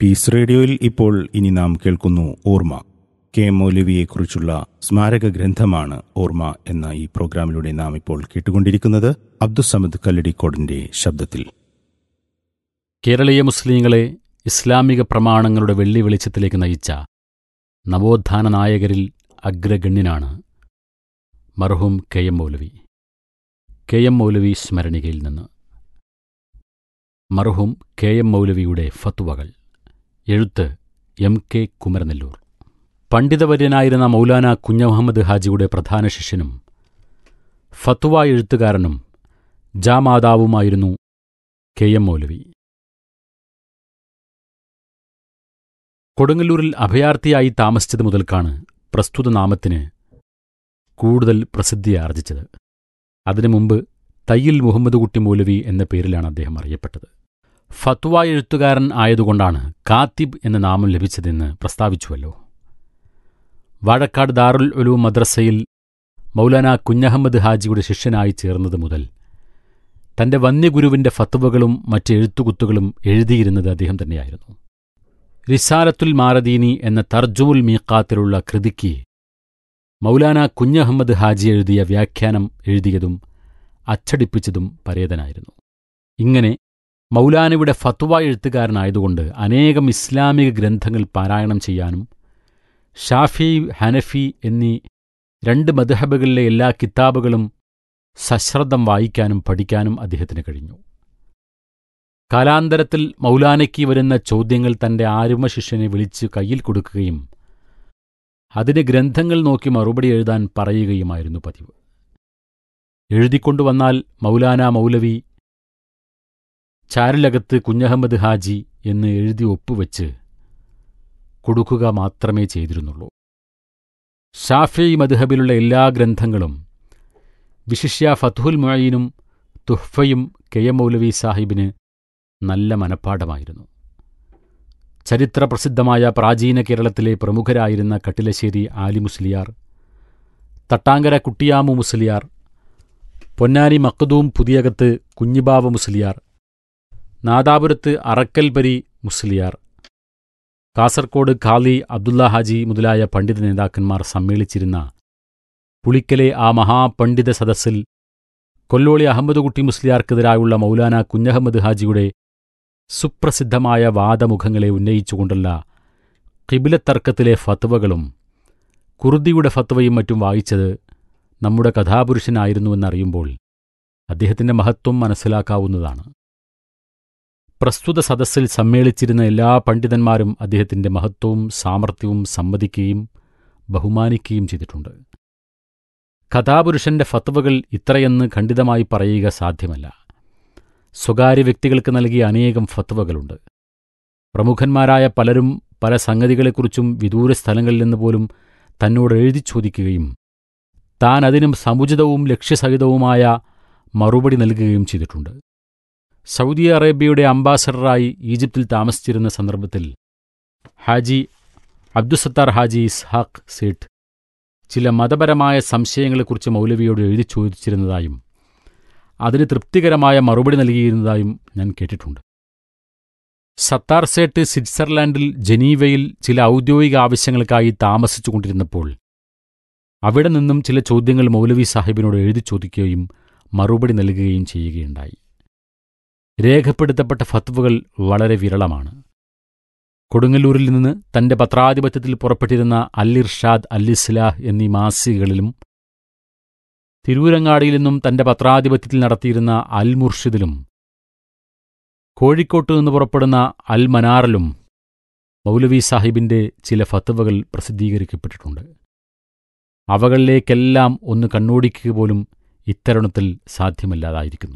piece റേഡിയോയിൽ ഇപ്പോൾ ഇനി നാം കേൾക്കുന്നു ഓർമ്മ കെ എം മൗലവിയെക്കുറിച്ചുള്ള സ്മാരക ഗ്രന്ഥമാണ് ഓർമ്മ എന്ന ഈ പ്രോഗ്രാമിലൂടെ നാം ഇപ്പോൾ കേട്ടുകൊണ്ടിരിക്കുന്നത് അബ്ദുസമദ് കല്ലടിക്കോടിന്റെ ശബ്ദത്തിൽ കേരളീയ മുസ്ലിങ്ങളെ ഇസ്ലാമിക പ്രമാണങ്ങളുടെ വെള്ളി വെളിച്ചത്തിലേക്ക് നയിച്ച നവോത്ഥാന നായകരിൽ അഗ്രഗണ്യനാണ് മർഹൂം K M Moulavi K M Moulavi സ്മരണികയിൽ നിന്ന് മർഹൂം കെ എം മൗലവിയുടെ ഫത്വകൾ എഴുത്ത് എം കെ കുമരനെല്ലൂർ പണ്ഡിതവര്യനായിരുന്ന മൗലാന കുഞ്ഞമുഹമ്മദ് ഹാജിയുടെ പ്രധാന ശിഷ്യനും ഫത്വ എഴുത്തുകാരനും ജാമാതാവുമായിരുന്നു കെ എം മൗലവി കൊടുങ്ങല്ലൂരിൽ അഭയാർത്ഥിയായി താമസിച്ചത് മുതൽക്കാണ് പ്രസ്തുത നാമത്തിന് കൂടുതൽ പ്രസിദ്ധി ആർജിച്ചത് അതിനു മുമ്പ് തയ്യിൽ മുഹമ്മദ് കുട്ടി മൗലവി എന്ന പേരിലാണ് അദ്ദേഹം അറിയപ്പെട്ടത് ഫത്വ എഴുത്തുകാരൻ ആയതുകൊണ്ടാണ് കാത്തിബ് എന്ന നാമം ലഭിച്ചതെന്ന് പ്രസ്താവിച്ചുവല്ലോ വാഴക്കാട് ദാറുൽ ഉലൂം മദ്രസയിൽ മൗലാന കുഞ്ഞഹമ്മദ് ഹാജിയുടെ ശിഷ്യനായി ചേർന്നത് മുതൽ തന്റെ വന്യഗുരുവിന്റെ ഫത്വകളും മറ്റ് എഴുത്തുകുത്തുകളും എഴുതിയിരുന്നത് അദ്ദേഹം തന്നെയായിരുന്നു റിസാലത്തുൽ മാറദീനി എന്ന തർജുമുൽ മീക്കാത്തിലുള്ള കൃതിക്ക് മൗലാന കുഞ്ഞഹമ്മദ് ഹാജി എഴുതിയ വ്യാഖ്യാനം എഴുതിയതും അച്ചടിപ്പിച്ചതും പരേതനായിരുന്നു ഇങ്ങനെ മൗലാനയുടെ ഫത്വ എഴുത്തുകാരനായതുകൊണ്ട് അനേകം ഇസ്ലാമിക ഗ്രന്ഥങ്ങൾ പാരായണം ചെയ്യാനും ഷാഫി ഹനഫി എന്നീ രണ്ട് മദ്ഹബുകളിലെ എല്ലാ കിതാബുകളും സശ്രദ്ധം വായിക്കാനും പഠിക്കാനും അദ്ദേഹത്തിന് കഴിഞ്ഞു കാലാന്തരത്തിൽ മൗലാനയ്ക്ക് വരുന്ന ചോദ്യങ്ങൾ തന്റെ ആരുമ ശിഷ്യനെ വിളിച്ച് കയ്യിൽ കൊടുക്കുകയും അതിന് ഗ്രന്ഥങ്ങൾ നോക്കി മറുപടി എഴുതാൻ പറയുകയുമായിരുന്നു പതിവ് എഴുതിക്കൊണ്ടുവന്നാൽ മൗലാന മൗലവി ചാരിലകത്ത് കുഞ്ഞഹമ്മദ് ഹാജി എന്ന് എഴുതി ഒപ്പുവെച്ച് കൊടുക്കുക മാത്രമേ ചെയ്തിരുന്നുള്ളൂ ഷാഫി മദ്ഹബിലുള്ള എല്ലാ ഗ്രന്ഥങ്ങളും വിശിഷ്യ ഫത്തുഹുൽ മൊയ്യനും തുഹ്ഫയും കെ എം മൗലവി സാഹിബിന് നല്ല മനപ്പാഠമായിരുന്നു ചരിത്രപ്രസിദ്ധമായ പ്രാചീന കേരളത്തിലെ പ്രമുഖരായിരുന്ന കട്ടിലശ്ശേരി ആലി മുസ്ലിയാർ തട്ടാങ്കര കുട്ടിയാമു മുസ്ലിയാർ പൊന്നാനി മക്കദൂം പുതിയകത്ത് കുഞ്ഞിബാവ മുസ്ലിയാർ നാദാപുരത്ത് അറക്കൽപരി മുസ്ലിയാർ കാസർകോട് ഖാലി അബ്ദുല്ല ഹാജി മുതലായ പണ്ഡിത നേതാക്കന്മാർ സമ്മേളിച്ചിരുന്ന പുളിക്കലെ ആ മഹാപണ്ഡിത സദസ്സിൽ കൊല്ലോളി അഹമ്മദ് കുട്ടി മുസ്ലിയാർക്കെതിരായുള്ള മൗലാന കുഞ്ഞഹമ്മദ് ഹാജിയുടെ സുപ്രസിദ്ധമായ വാദമുഖങ്ങളെ ഉന്നയിച്ചുകൊണ്ടുള്ള കിബിലത്തർക്കത്തിലെ ഫത്വകളും കുർദിയുടെ ഫത്വയും മറ്റും വായിച്ചത് നമ്മുടെ കഥാപുരുഷനായിരുന്നുവെന്നറിയുമ്പോൾ അദ്ദേഹത്തിന്റെ മഹത്വം മനസ്സിലാക്കാവുന്നതാണ് പ്രസ്തുത സദസ്സിൽ സമ്മേളിച്ചിരുന്ന എല്ലാ പണ്ഡിതന്മാരും അദ്ദേഹത്തിന്റെ മഹത്വവും സാമർഥ്യവും സമ്മതിക്കുകയും ബഹുമാനിക്കുകയും ചെയ്തിട്ടുണ്ട് കഥാപുരുഷന്റെ ഫത്വകൾ ഇത്രയെന്ന് ഖണ്ഡിതമായി പറയുക സാധ്യമല്ല സ്വകാര്യ വ്യക്തികൾക്ക് നൽകിയ അനേകം ഫത്വകളുണ്ട് പ്രമുഖന്മാരായ പലരും പല സംഗതികളെക്കുറിച്ചും വിദൂര സ്ഥലങ്ങളിൽ നിന്ന് പോലും തന്നോട് എഴുതി ചോദിക്കുകയും താൻ അതിനും സമുചിതവും ലക്ഷ്യസഹിതവുമായ മറുപടി നൽകുകയും ചെയ്തിട്ടുണ്ട് സൗദി അറേബ്യയുടെ അംബാസഡറായി ഈജിപ്തിൽ താമസിച്ചിരുന്ന സന്ദർഭത്തിൽ ഹാജി അബ്ദുസത്താർ ഹാജി ഇസ്ഹാഖ് സേഠ് ചില മതപരമായ സംശയങ്ങളെക്കുറിച്ച് മൗലവിയോട് എഴുതി ചോദിച്ചിരുന്നതായും അതിന് തൃപ്തികരമായ മറുപടി നൽകിയിരുന്നതായും ഞാൻ കേട്ടിട്ടുണ്ട് സത്താർ സേട്ട് സ്വിറ്റ്സർലാൻഡിൽ ജനീവയിൽ ചില ഔദ്യോഗിക ആവശ്യങ്ങൾക്കായി താമസിച്ചുകൊണ്ടിരുന്നപ്പോൾ അവിടെ നിന്നും ചില ചോദ്യങ്ങൾ മൗലവി സാഹിബിനോട് എഴുതി ചോദിക്കുകയും മറുപടി നൽകുകയും ചെയ്യുകയുണ്ടായി രേഖപ്പെടുത്തപ്പെട്ട ഫത്വകൾ വളരെ വിരളമാണ് കൊടുങ്ങല്ലൂരിൽ നിന്ന് തന്റെ പത്രാധിപത്യത്തിൽ പുറപ്പെട്ടിരുന്ന അൽ ഇർഷാദ് അൽ ഇസ്ലാഹ് എന്നീ മാസികകളിലും തിരൂരങ്ങാടിയിൽ നിന്നും തന്റെ പത്രാധിപത്യത്തിൽ നടത്തിയിരുന്ന അൽ മുർഷിദിലും കോഴിക്കോട്ട് നിന്ന് പുറപ്പെടുന്ന അൽ മനാറിലും മൗലവി സാഹിബിന്റെ ചില ഫത്വകൾ പ്രസിദ്ധീകരിക്കപ്പെട്ടിട്ടുണ്ട് അവകളിലേക്കെല്ലാം ഒന്ന് കണ്ണോടിക്കുക പോലും ഇത്തരുണത്തിൽ സാധ്യമല്ലാതായിരിക്കുന്നു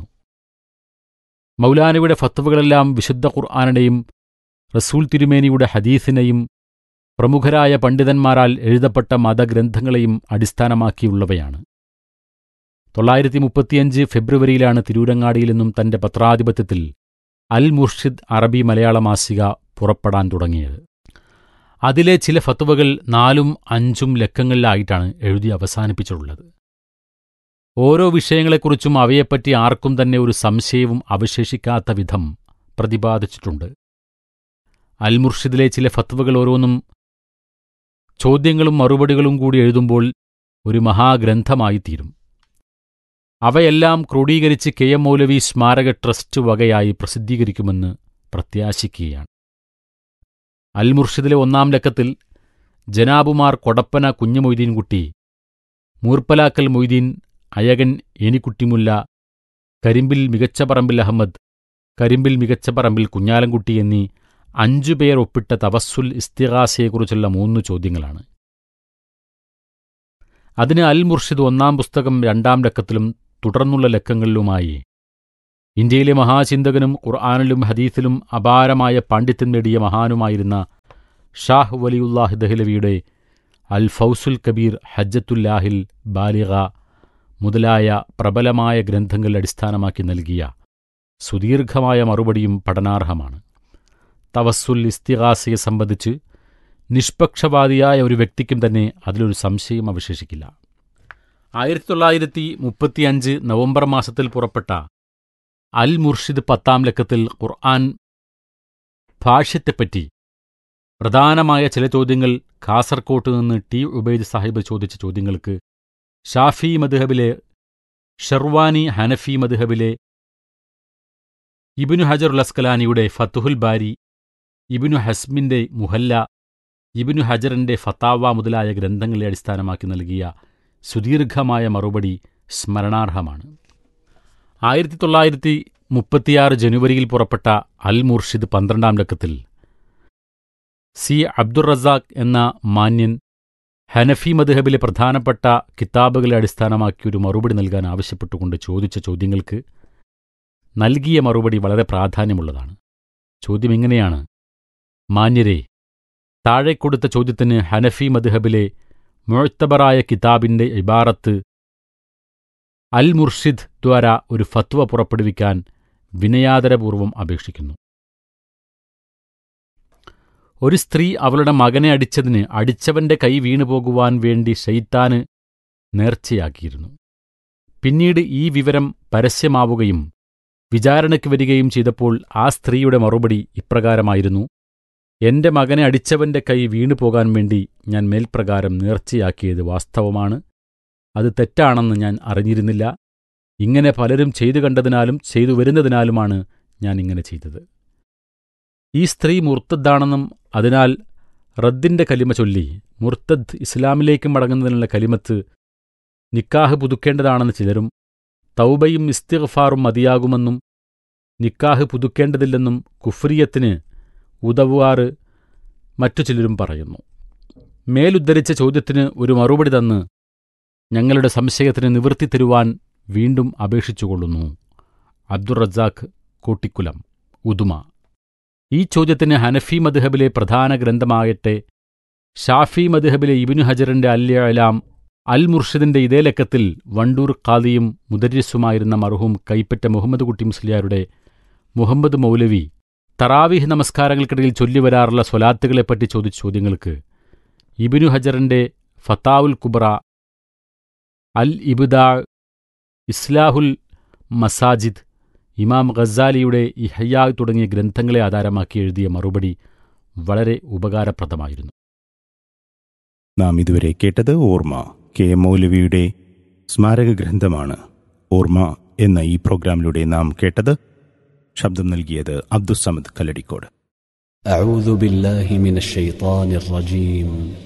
മൗലാനയുടെ ഫത്വകളെല്ലാം വിശുദ്ധ ഖുർആാനിനെയും റസൂൽ തിരുമേനിയുടെ ഹദീസിനെയും പ്രമുഖരായ പണ്ഡിതന്മാരാൽ എഴുതപ്പെട്ട മതഗ്രന്ഥങ്ങളെയും അടിസ്ഥാനമാക്കിയുള്ളവയാണ് തൊള്ളായിരത്തി മുപ്പത്തിയഞ്ച് ഫെബ്രുവരിയിലാണ് തിരൂരങ്ങാടിയിൽ നിന്നും തന്റെ പത്രാധിപത്യത്തിൽ അൽ മുർഷിദ് അറബി മലയാള മാസിക പുറപ്പെടാൻ തുടങ്ങിയത് അതിലെ ചില ഫത്വകൾ നാലും അഞ്ചും ലക്കങ്ങളിലായിട്ടാണ് എഴുതി അവസാനിപ്പിച്ചിട്ടുള്ളത് ഓരോ വിഷയങ്ങളെക്കുറിച്ചും അവയെപ്പറ്റി ആർക്കും തന്നെ ഒരു സംശയവും അവശേഷിക്കാത്ത വിധം പ്രതിപാദിച്ചിട്ടുണ്ട് അൽ മുർഷിദിലെ ചില ഫത്വകൾ ഓരോന്നും ചോദ്യങ്ങളും മറുപടികളും കൂടി എഴുതുമ്പോൾ ഒരു മഹാഗ്രന്ഥമായി തീരും അവയെല്ലാം ക്രോഡീകരിച്ച് കെ എം മൗലവി സ്മാരക ട്രസ്റ്റ് വകയായി പ്രസിദ്ധീകരിക്കുമെന്ന് പ്രത്യാശിക്കുകയാണ് അൽ മുർഷിദിലെ ഒന്നാം ലക്കത്തിൽ ജനാബുമാർ കൊടപ്പന കുഞ്ഞുമൊയ്തീൻകുട്ടി മൂർപ്പലാക്കൽ മൊയ്തീൻ അയകൻ ഏനിക്കുട്ടിമുല്ല കരിമ്പിൽ മികച്ച പറമ്പിൽ അഹമ്മദ് കരിമ്പിൽ മികച്ച പറമ്പിൽ കുഞ്ഞാലൻകുട്ടി എന്നീ അഞ്ചുപേർ ഒപ്പിട്ട തവസ്സുൽ ഇസ്തിഹാസയെക്കുറിച്ചുള്ള മൂന്ന് ചോദ്യങ്ങളാണ് അതിന് അൽ മുർഷിദ് ഒന്നാം പുസ്തകം രണ്ടാം ലക്കത്തിലും തുടർന്നുള്ള ലക്കങ്ങളിലുമായി ഇന്ത്യയിലെ മഹാചിന്തകനും ഖുർആാനിലും ഹദീസിലും അപാരമായ പാണ്ഡിത്യം നേടിയ മഹാനുമായിരുന്ന ഷാഹ് വലിയുല്ലാഹ് ദഹ്ലവിയുടെ അൽ ഫൗസുൽ കബീർ ഹജ്ജത്തുല്ലാഹിൽ ബാലിഗ മുതലായ പ്രബലമായ ഗ്രന്ഥങ്ങൾ അടിസ്ഥാനമാക്കി നൽകിയ സുദീർഘമായ മറുപടിയും പഠനാർഹമാണ് തവസ്സുൽ ഇസ്തിഹാസയെ സംബന്ധിച്ച് നിഷ്പക്ഷവാദിയായ ഒരു വ്യക്തിക്കും തന്നെ അതിലൊരു സംശയം അവശേഷിക്കില്ല ആയിരത്തി തൊള്ളായിരത്തി മുപ്പത്തിയഞ്ച് നവംബർ മാസത്തിൽ പുറപ്പെട്ട അൽ മുർഷിദ് പത്താം ലക്കത്തിൽ ഖുർആൻ ഭാഷ്യത്തെപ്പറ്റി പ്രധാനമായ ചില ചോദ്യങ്ങൾ കാസർകോട്ട് നിന്ന് ടി ഉബൈദ് സാഹിബ് ചോദിച്ച ചോദ്യങ്ങൾക്ക് ഷാഫി മദ്ഹബിലെ ഷെർവാനി ഹനഫി മദ്ഹബിലെ ഇബിനു ഹജറുൽ അസ്കലാനിയുടെ ഫത്തുഹുൽ ബാരി ഇബിനു ഹസ്മിന്റെ മുഹല്ല ഇബിനു ഹജറിന്റെ ഫത്താവ മുതലായ ഗ്രന്ഥങ്ങളെ അടിസ്ഥാനമാക്കി നൽകിയ സുദീർഘമായ മറുപടി സ്മരണാർഹമാണ് ആയിരത്തി തൊള്ളായിരത്തി മുപ്പത്തിയാറ് ജനുവരിയിൽ പുറപ്പെട്ട അൽ മുർഷിദ് പന്ത്രണ്ടാം ലക്കത്തിൽ സി അബ്ദുറസാഖ് എന്ന മാന്യൻ ഹനഫി മദ്ഹബിലെ പ്രധാനപ്പെട്ട കിതാബുകളെ അടിസ്ഥാനമാക്കി ഒരു മറുപടി നൽകാൻ ആവശ്യപ്പെട്ടുകൊണ്ട് ചോദിച്ച ചോദ്യങ്ങൾക്ക് നൽകിയ മറുപടി വളരെ പ്രാധാന്യമുള്ളതാണ് ചോദ്യം ഇങ്ങനെയാണ് മാന്യരെ താഴെ കൊടുത്ത ചോദ്യത്തിന് ഹനഫി മദ്ഹബിലെ മുഴത്തബറായ കിതാബിന്റെ ഇബാറത്ത് അൽ മുർഷിദ് ദ്വാര ഒരു ഫത്വ പുറപ്പെടുവിക്കാൻ വിനയാദരപൂർവം അപേക്ഷിക്കുന്നു ഒരു സ്ത്രീ അവളുടെ മകനെ അടിച്ചതിന് അടിച്ചവന്റെ കൈ വീണുപോകുവാൻ വേണ്ടി ഷെയ്ത്താന് നേർച്ചയാക്കിയിരുന്നു പിന്നീട് ഈ വിവരം പരസ്യമാവുകയും വിചാരണയ്ക്ക് വരികയും ചെയ്തപ്പോൾ ആ സ്ത്രീയുടെ മറുപടി ഇപ്രകാരമായിരുന്നു എന്റെ മകനെ അടിച്ചവന്റെ കൈ വീണുപോകാൻ വേണ്ടി ഞാൻ മേൽപ്രകാരം നേർച്ചയാക്കിയത് വാസ്തവമാണ് അത് തെറ്റാണെന്ന് ഞാൻ അറിഞ്ഞിരുന്നില്ല ഇങ്ങനെ പലരും ചെയ്തു കണ്ടതിനാലും ചെയ്തു വരുന്നതിനാലുമാണ് ഞാൻ ഇങ്ങനെ ചെയ്തത് ഈ സ്ത്രീ മുർത്തദ്ദാണെന്നും അതിനാൽ റദ്ദിന്റെ കലിമ ചൊല്ലി മുർത്തദ് ഇസ്ലാമിലേക്ക് മടങ്ങുന്നതിനുള്ള കലിമത്ത് നിക്കാഹ് പുതുക്കേണ്ടതാണെന്ന് ചിലരും തൗബയും ഇസ്തിഗ്ഫാറും മതിയാകുമെന്നും നിക്കാഹ് പുതുക്കേണ്ടതില്ലെന്നും കുഫ്രിയത്തിന് ഉദവുവാറ് മറ്റു ചിലരും പറയുന്നു മേലുദ്ധരിച്ച ചോദ്യത്തിന് ഒരു മറുപടി തന്ന് ഞങ്ങളുടെ സംശയത്തിന് നിവൃത്തി തരുവാൻ വീണ്ടും അപേക്ഷിച്ചുകൊള്ളുന്നു അബ്ദുർ റസാഖ് കോട്ടിക്കുലം ഉദുമ ഈ ചോദ്യത്തിന് ഹനഫി മദ്ഹബിലെ പ്രധാന ഗ്രന്ഥമാകട്ടെ ഷാഫി മദ്ഹബിലെ ഇബിനു ഹജറിന്റെ അല്യലാം അൽ മുർഷിദിന്റെ ഇതേ ലക്കത്തിൽ വണ്ടൂർ ഖാദിയും മുദരിസുമായിരുന്ന മർഹൂം കൈപ്പറ്റ മുഹമ്മദ് കുട്ടി മുസ്ലിയാരുടെ മുഹമ്മദ് മൗലവി തറാവിഹ് നമസ്കാരങ്ങൾക്കിടയിൽ ചൊല്ലിവരാറുള്ള സ്വലാത്തുകളെപ്പറ്റി ചോദിച്ച ചോദ്യങ്ങൾക്ക് ഇബിനു ഹജറിന്റെ ഫത്താവുൽ കുബ്ര അൽ ഇബ്ദാ ഇസ്ലാഹുൽ മസാജിദ് ഇമാം ഖസാലിയുടെ ഇഹയ്യാ തുടങ്ങിയ ഗ്രന്ഥങ്ങളെ ആധാരമാക്കി എഴുതിയ മറുപടി വളരെ ഉപകാരപ്രദമായിരുന്നു നാം ഇതുവരെ കേട്ടത് ഓർമ്മ കെ എം മൗലവിയുടെ സ്മാരക ഗ്രന്ഥമാണ് ഓർമ്മ എന്ന ഈ പ്രോഗ്രാമിലൂടെ നാം കേട്ടത് ശബ്ദം നൽകിയത് അബ്ദുസമദ് കല്ലടിക്കോട് أعوذ بالله من الشيطان الرجيم